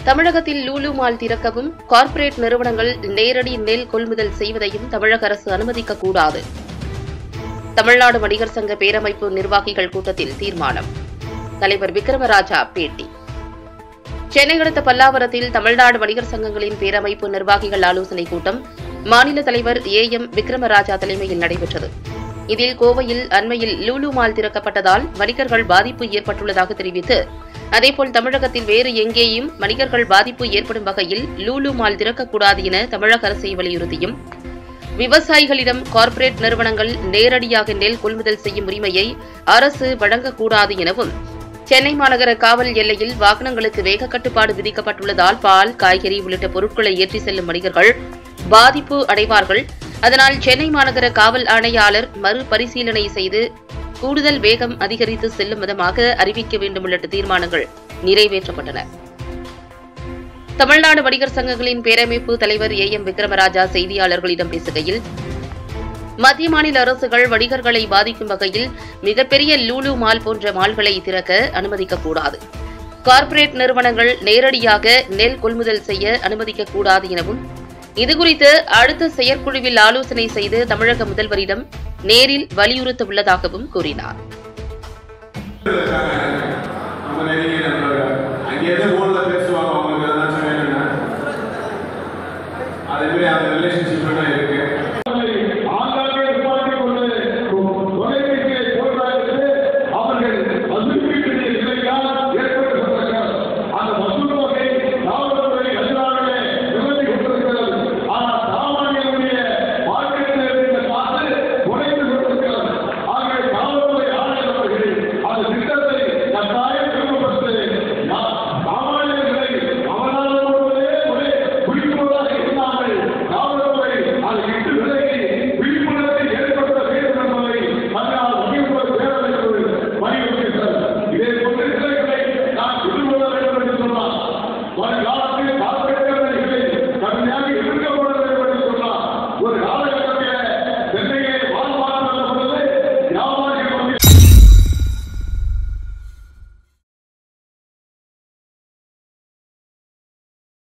தமிழகத்தில் லூலு மால் திறக்கவும் கார்ப்பரேட் நிறுவனங்கள் நேரடி நெல் கொள்முதல் செய்வதையும் தமிழக அரசு அனுமதிக்கக்கூடாது தமிழ்நாடு வணிகர் சங்க பேரமைப்பு நிர்வாகிகள் கூட்டத்தில் தீர்மானம் தலைவர் விக்ரமராஜா பேட்டி சென்னை அடுத்த பல்லாவரத்தில் தமிழ்நாடு வணிகர் சங்கங்களின் பேரமைப்பு நிர்வாகிகள் ஆலோசனைக் கூட்டம் மாநில தலைவர் ஏ எம் விக்ரமராஜா தலைமையில் நடைபெற்றது இதில் கோவையில் அண்மையில் லூலு மால் திறக்கப்பட்டதால் வணிகர்கள் பாதிப்பு ஏற்பட்டுள்ளதாக தெரிவித்து அதேபோல் தமிழகத்தில் வேறு எங்கேயும் வணிகர்கள் பாதிப்பு ஏற்படும் வகையில் லூலு மால் திறக்கக்கூடாது என தமிழக அரசை வலியுறுத்தியும் விவசாயிகளிடம் கார்ப்பரேட் நிறுவனங்கள் நேரடியாக நெல் கொள்முதல் செய்யும் உரிமையை அரசு வழங்கக்கூடாது எனவும் சென்னை மாநகர காவல் எல்லையில் வாகனங்களுக்கு வேக கட்டுப்பாடு விதிக்கப்பட்டுள்ளதால் பால் காய்கறி உள்ளிட்ட பொருட்களை ஏற்றி செல்லும் வணிகர்கள் பாதிப்பு அடைவார்கள் அதனால் சென்னை மாநகர காவல் ஆணையாளர் மறுபரிசீலனை செய்து கூடுதல் வேகம் அதிகரித்து செல்லும் விதமாக அறிவிக்க வேண்டும் உள்ளிட்ட தீர்மானங்கள் நிறைவேற்றப்பட்டன தமிழ்நாடு வணிகர் சங்கங்களின் பேரமைப்பு தலைவர் ஏ எம் விக்ரமராஜா செய்தியாளர்களிடம் பேசுகையில் மத்திய மாநில அரசுகள் வணிகர்களை பாதிக்கும் வகையில் மிகப்பெரிய லூலு மால் போன்ற மால்களை திறக்க அனுமதிக்கக்கூடாது கார்ப்பரேட் நிறுவனங்கள் நேரடியாக நெல் கொள்முதல் செய்ய அனுமதிக்கக்கூடாது எனவும் இதுகுறித்து அடுத்த செயற்குழுவில் ஆலோசனை செய்து தமிழக முதல்வரிடம் நேரில் வலியுறுத்த உள்ளதாகவும் கூறினார்